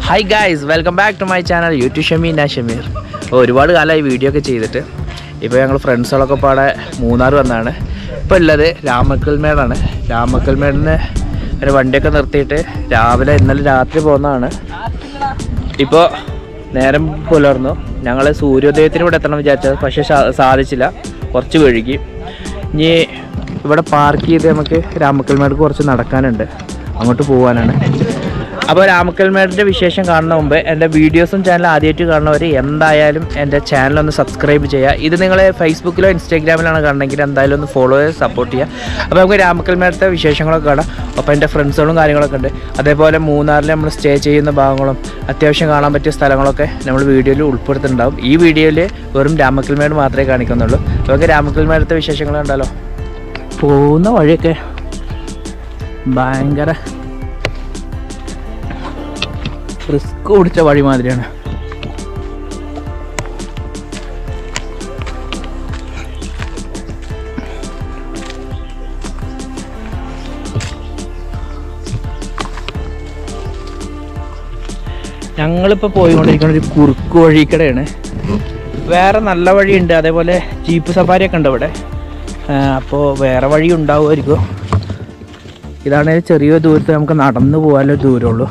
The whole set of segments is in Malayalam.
Hi guys welcome back to my channel YouTube Shameen ഞാൻ ഷമീർ അപ്പോൾ ഒരുപാട് കാലമായി വീഡിയോ ഒക്കെ ചെയ്തിട്ട് ഇപ്പോൾ ഞങ്ങൾ ഫ്രണ്ട്സുകളൊക്കെ പാടെ മൂന്നാർ വന്നാണ് ഇപ്പോൾ ഉള്ളത് രാമക്കൽമേടാണ് രാമക്കൽമേടിന് ഒരു വണ്ടിയൊക്കെ നിർത്തിയിട്ട് രാവിലെ ഇന്നലെ രാത്രി പോകുന്നതാണ് ഇപ്പോൾ നേരം പുലർന്നു ഞങ്ങൾ സൂര്യോദയത്തിന് ഇവിടെ എത്തണം വിചാരിച്ചത് പക്ഷേ സാ- സാധിച്ചില്ല കുറച്ച് വഴുകി ഇനി ഇവിടെ പാർക്ക് ചെയ്ത് നമുക്ക് രാമക്കൽമേട് കുറച്ച് നടക്കാനുണ്ട് അങ്ങോട്ട് പോകാനാണ് അപ്പോൾ രാമക്കൽമേടിൻ്റെ വിശേഷം കാണുന്ന മുമ്പ് എൻ്റെ വീഡിയോസും ചാനൽ ആദ്യമായിട്ട് കാണുന്നവർ എന്തായാലും എൻ്റെ ചാനൽ ഒന്ന് സബ്സ്ക്രൈബ് ചെയ്യുക ഇത് നിങ്ങൾ ഫേസ്ബുക്കിലോ ഇൻസ്റ്റാഗ്രാമിലാണ് കാണണമെങ്കിൽ എന്തായാലും ഒന്ന് ഫോളോ ചെയ്ത് സപ്പോർട്ട് ചെയ്യുക അപ്പോൾ നമുക്ക് രാമക്കൽമേടത്തെ വിശേഷങ്ങളൊക്കെ കാണാം അപ്പോൾ എൻ്റെ ഫ്രണ്ട്സുകളും കാര്യങ്ങളൊക്കെ ഉണ്ട് അതേപോലെ മൂന്നാറിൽ നമ്മൾ സ്റ്റേ ചെയ്യുന്ന ഭാഗങ്ങളും അത്യാവശ്യം കാണാൻ പറ്റിയ സ്ഥലങ്ങളൊക്കെ നമ്മൾ വീഡിയോയിൽ ഉൾപ്പെടുത്തുന്നുണ്ടാവും ഈ വീഡിയോയിൽ വെറും രാമക്കൽമേട് മാത്രമേ കാണിക്കുന്നുള്ളൂ അപ്പോൾ നമുക്ക് രാമക്കൽമേടത്തെ വിശേഷങ്ങൾ കണ്ടാലോ പോകുന്ന വഴിയൊക്കെ ഭയങ്കര റിസ്ക് പിടിച്ച വഴി മാതിരിയാണ് ഞങ്ങളിപ്പോൾ പോയിക്കൊണ്ടിരിക്കുന്ന ഒരു കുറുക്ക് വഴിക്കടയാണ് വേറെ നല്ല വഴിയുണ്ട് അതേപോലെ ജീപ്പ് സഫാരിയൊക്കെ ഉണ്ട് ഇവിടെ അപ്പോൾ വേറെ വഴി ഉണ്ടാവുമായിരിക്കും ഇതാണ് ചെറിയ ദൂരത്ത് നമുക്ക് നടന്നു പോകാനുള്ള ദൂരമുള്ളൂ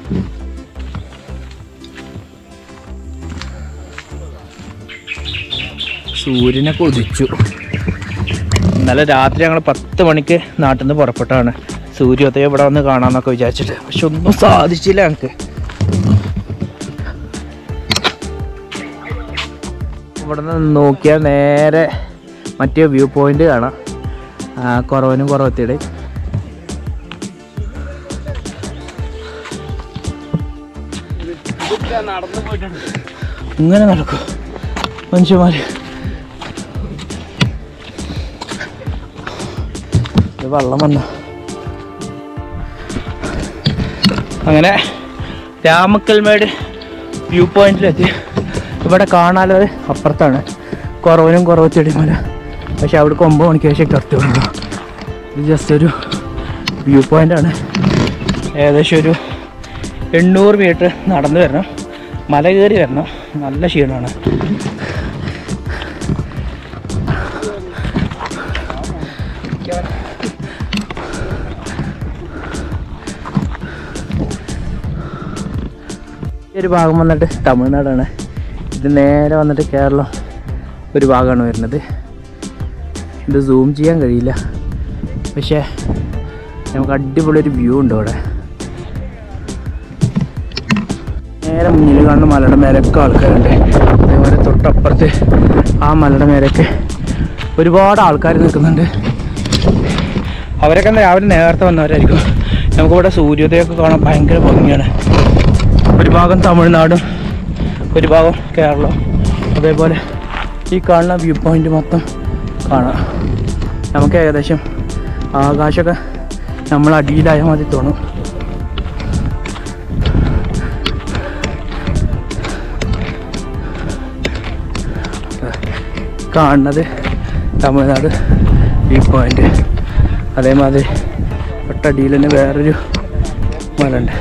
സൂര്യനൊക്കെ ഉദിച്ചു ഇന്നലെ രാത്രി ഞങ്ങൾ പത്ത് മണിക്ക് നാട്ടിൽ നിന്ന് പുറപ്പെട്ടാണ് സൂര്യോദയം ഇവിടെ വന്ന് കാണാമെന്നൊക്കെ വിചാരിച്ചിട്ട് പക്ഷെ ഒന്നും സാധിച്ചില്ല ഞങ്ങൾക്ക് ഇവിടെ നിന്ന് നോക്കിയാൽ നേരെ മറ്റേ വ്യൂ പോയിന്റ് കാണാം ആ, കുറവനും കുറവത്തിയുടെ ഇങ്ങനെ നടക്കും മനുഷ്യന്മാര് ഇത് വെള്ളം വന്ന അങ്ങനെ രാമക്കൽമേട് വ്യൂ പോയിന്റിലെത്തി ഇവിടെ കാണാനത് അപ്പുറത്താണ് കുറവനും കുറവച്ചെടി മല പക്ഷെ അവിടെ ഒമ്പത് മണിക്ക് ശേഷം കറക്റ്റുള്ളൂ ഇത് ജസ്റ്റ് ഒരു വ്യൂ പോയിൻ്റാണ് ഏകദേശം ഒരു എണ്ണൂറ് മീറ്റർ നടന്നു വരണം മല കയറി വരണം നല്ല ക്ഷീണമാണ് ഈ ഒരു ഭാഗം വന്നിട്ട് തമിഴ്നാടാണ് ഇത് നേരെ വന്നിട്ട് കേരളം ഒരു ഭാഗമാണ് വരുന്നത് ഇത് സൂം ചെയ്യാൻ കഴിയില്ല പക്ഷേ നമുക്ക് അടിപൊളി ഒരു വ്യൂ ഉണ്ട് ഇവിടെ നേരെ മുന്നിൽ കാണുന്ന മലയുടെ മേലൊക്കെ ആൾക്കാരുണ്ട് അതേപോലെ തൊട്ടപ്പുറത്ത് ആ മലയുടെ മേലൊക്കെ ഒരുപാട് ആൾക്കാർ നിൽക്കുന്നുണ്ട് അവരൊക്കെ ഇന്ന് രാവിലെ നേരത്തെ വന്നവരായിരിക്കും നമുക്കിവിടെ സൂര്യോദയമൊക്കെ കാണാൻ ഭയങ്കര ഭംഗിയാണ് ഒരു ഭാഗം തമിഴ്നാടും ഒരു ഭാഗം കേരളവും അതേപോലെ ഈ കാണുന്ന വ്യൂ പോയിന്റ് മൊത്തം കാണാം നമുക്ക് ഏകദേശം ആകാശമൊക്കെ നമ്മൾ അടിയിലായ മതി തോന്നും കാണുന്നത് തമിഴ്നാട് വ്യൂ പോയിന്റ് അതേമാതിരി തൊട്ടടിയിൽ തന്നെ വേറൊരു മല ഉണ്ട്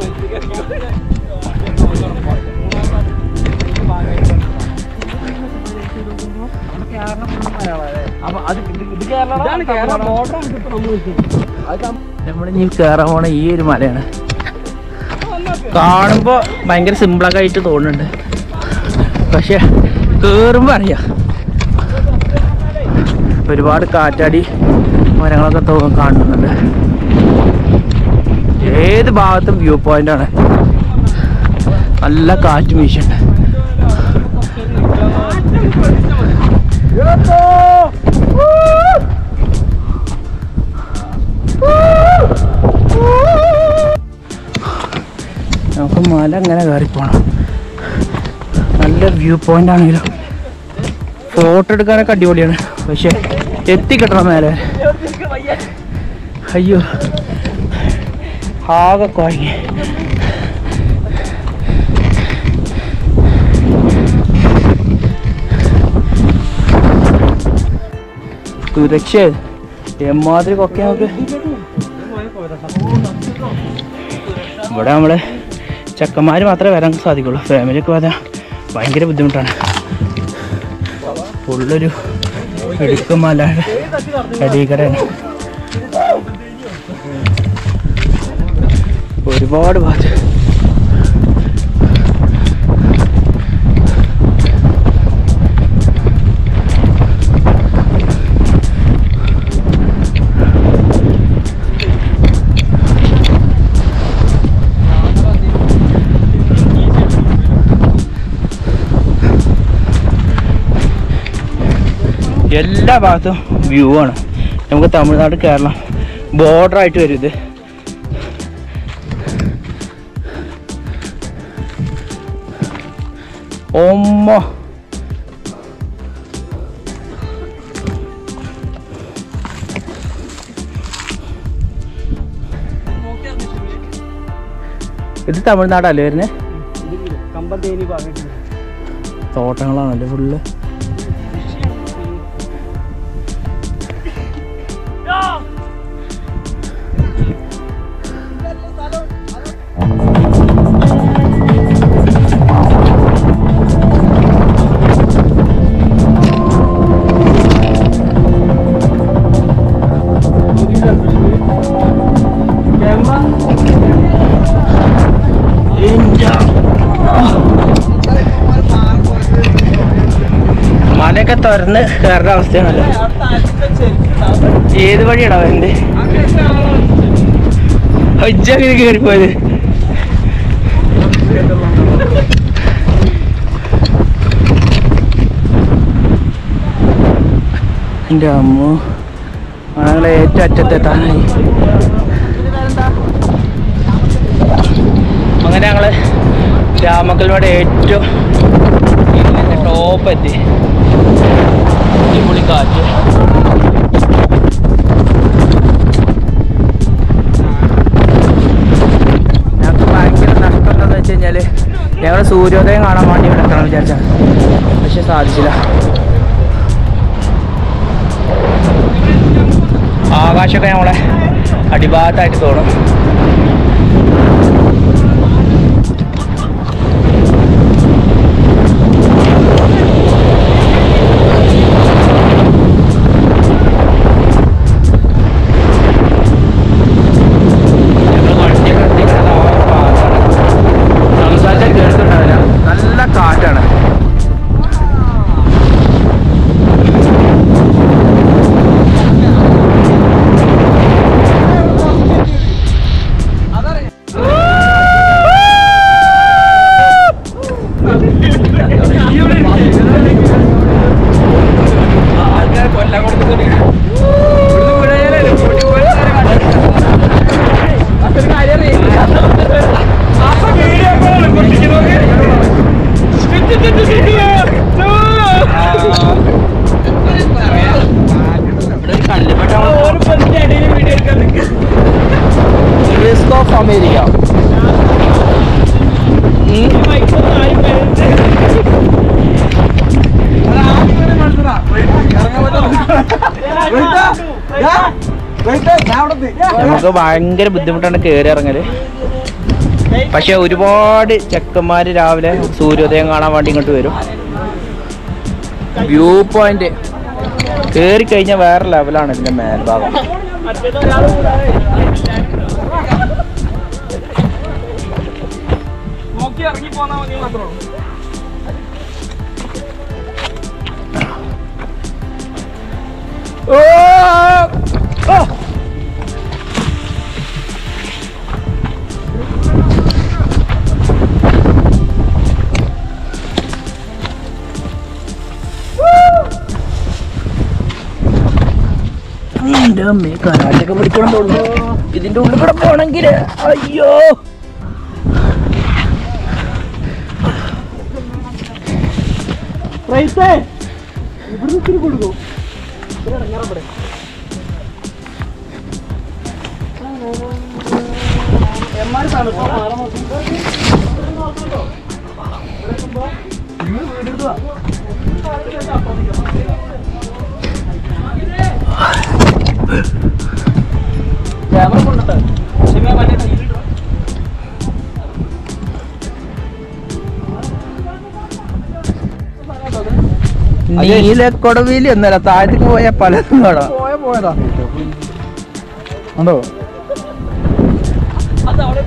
നമ്മളിനി കയറാൻ പോണ ഈ ഒരു മലയാണ് കാണുമ്പോ ഭയങ്കര സിമ്പിളൊക്കെ ആയിട്ട് തോന്നുന്നുണ്ട് പക്ഷെ കേറുമ്പോ അറിയാം ഒരുപാട് കാറ്റാടി മരങ്ങളൊക്കെ തോ കാണുന്നുണ്ട് ഏത് ഭാഗത്തും വ്യൂ പോയിന്റ് ആണ് നല്ല കാറ്റ് വീശുണ്ട് നമുക്ക് മല അങ്ങനെ കയറിപ്പോണം നല്ല വ്യൂ പോയിന്റ് ആണെങ്കിലും ഫോട്ടോ എടുക്കാനൊക്കെ അടിപൊളിയാണ് പക്ഷെ എത്തിക്കിട്ടണം മേലെ അയ്യോ ആകെ കുഴങ്ങി സുരക്ഷ എമ്മാതിരി കൊക്കെ നമുക്ക് ഇവിടെ നമ്മള് ചെക്കന്മാർ മാത്രമേ വരാൻ സാധിക്കുള്ളൂ ഫാമിലിയൊക്കെ വരാൻ ഭയങ്കര ബുദ്ധിമുട്ടാണ് ഫുള്ളൊരു ഇടുക്കും മലയുടെ അടീക്കടയാണ് ഒരുപാട് ഭാഗത്ത് എല്ലാ ഭാഗത്തും വ്യൂ ആണ് നമുക്ക് തമിഴ്നാട് കേരളം ബോർഡർ ആയിട്ട് വരും ഇത് ഒമ്മ ഇത് തമിഴ്നാടല്ലേ വരുന്നത് കമ്പന്തേനി ഭാഗത്ത് തോട്ടങ്ങളാണല്ലേ ഫുള്ള് മലയൊക്കെ തുറന്ന് കയറുന്ന അവസ്ഥയാണല്ലോ ഏത് വഴിയാടാ വരുന്നത് അങ്ങനെ കയറിപ്പോയത് എൻ്റെ അമ്മ ഞങ്ങളെ ഏറ്റവും അറ്റത്തെത്താനായി അങ്ങനെ ഞങ്ങള് രാമക്കൽമേട് ഏറ്റവും ടോപ്പ് എത്തി അടിപൊളി കാറ്റ് ഞങ്ങൾക്ക് ഭയങ്കര നഷ്ടം എന്താണെന്ന് വെച്ച് കഴിഞ്ഞാൽ ഞങ്ങൾ സൂര്യോദയം കാണാൻ വേണ്ടി ഇവിടെ എത്തണം വിചാരിച്ചാണ് പക്ഷെ സാധിച്ചില്ല ആകാശമൊക്കെ നമ്മളെ അടിഭാഗത്തായിട്ട് തോന്നും ഞങ്ങൾ വണ്ടിയൊക്കെ എത്തിക്കുന്നത് ആ ഒരു ഭാഗത്താണ്. സംസാരിച്ചാൽ കേൾക്കുന്നുണ്ടാവില്ല നല്ല കാറ്റാണ് റിസ്ക് ഓഫ് അമേരിക്ക നമുക്ക് ഭയങ്കര ബുദ്ധിമുട്ടാണ് കയറി ഇറങ്ങല് പക്ഷെ ഒരുപാട് ചെക്കന്മാര് രാവിലെ സൂര്യോദയം കാണാൻ വേണ്ടി ഇങ്ങോട്ട് വരും വ്യൂ പോയിന്റ് കയറി കഴിഞ്ഞാൽ വേറെ ലെവലാണ് ഇതിന്റെ മേൽഭാഗം നോക്കി ഇറങ്ങി പോന്നാ മതി മാത്രമേ ഉള്ളൂ ഓ! ഓ! എൻ്റെ അമ്മേ കരാട്ടൊക്കെ പിടിക്കണം തോന്നുന്നു ഇതിന്റെ ഉള്ളിൽ കൂടെ പോണെങ്കിൽ അയ്യോ റൈസേ ഇവിടുന്ന് ഇത്തിരി കൊടുക്കൂ ഇറങ്ങാറ എമ്മാര് തണുപ്പോ ക്യാമറ കൊണ്ടിട്ട് നീലക്കൊടവില് ഒന്നല്ല താഴത്തേക്ക് പോയാൽ പലതും കാണാം പോയ പോയതാ ഉണ്ടോ അത് അവിടെ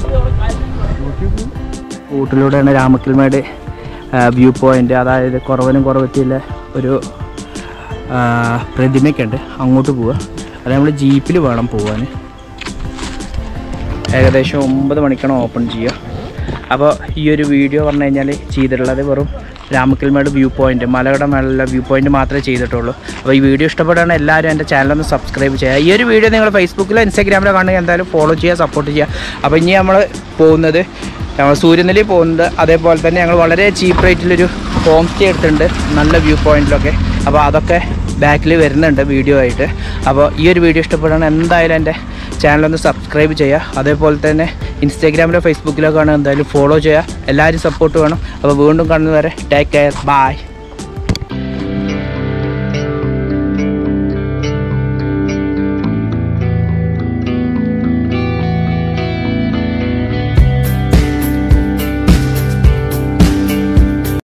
കൂട്ടിലൂടെയാണ് രാമക്കൽമേട് വ്യൂ പോയിന്റ് അതായത് കുറവനും കുറവത്തിയുള്ള ഒരു ആ, പ്രതിമയൊക്കെ ഉണ്ട് അങ്ങോട്ട് പോവുക അത് നമ്മൾ ജീപ്പിൽ വേണം പോവാൻ ഏകദേശം ഒമ്പത് മണിക്കാണ് ഓപ്പൺ ചെയ്യുക അപ്പോൾ ഈ ഒരു വീഡിയോ പറഞ്ഞു കഴിഞ്ഞാൽ ചെയ്തിട്ടുള്ളത് വെറും രാമക്കൽമേട് വ്യൂ പോയിന്റ് മലയുടെ മേലുള്ള വ്യൂ പോയിന്റ് മാത്രമേ ചെയ്തിട്ടുള്ളൂ അപ്പോൾ ഈ വീഡിയോ ഇഷ്ടപ്പെടുകയാണ് എല്ലാവരും എൻ്റെ ചാനലൊന്ന് സബ്സ്ക്രൈബ് ചെയ്യുക ഈ ഒരു വീഡിയോ നിങ്ങൾ ഫേസ്ബുക്കിലോ ഇൻസ്റ്റാഗ്രാമിലോ കാണുക എന്തായാലും ഫോളോ ചെയ്യുക സപ്പോർട്ട് ചെയ്യുക അപ്പോൾ ഇനി നമ്മൾ പോകുന്നത് ഞങ്ങൾ സൂര്യനെല്ലി പോകുന്നത് അതേപോലെ തന്നെ ഞങ്ങൾ വളരെ ചീപ്പ് റേറ്റിലൊരു ഹോം സ്റ്റേ എടുത്തിട്ടുണ്ട് നല്ല വ്യൂ പോയിന്റിലൊക്കെ അപ്പോൾ അതൊക്കെ ബാക്കിൽ വരുന്നുണ്ട് വീഡിയോ ആയിട്ട് അപ്പോൾ ഈ ഒരു വീഡിയോ ഇഷ്ടപ്പെടുകയാണ് എന്തായാലും എൻ്റെ ചാനലൊന്ന് സബ്സ്ക്രൈബ് ചെയ്യുക അതേപോലെ തന്നെ ഇൻസ്റ്റാഗ്രാമിലോ ഫേസ്ബുക്കിലോ കാണുക എന്തായാലും ഫോളോ ചെയ്യുക എല്ലാവരും സപ്പോർട്ട് വേണം അപ്പോൾ വീണ്ടും കാണുന്നവരെ ടേക്ക് കെയർ ബായ്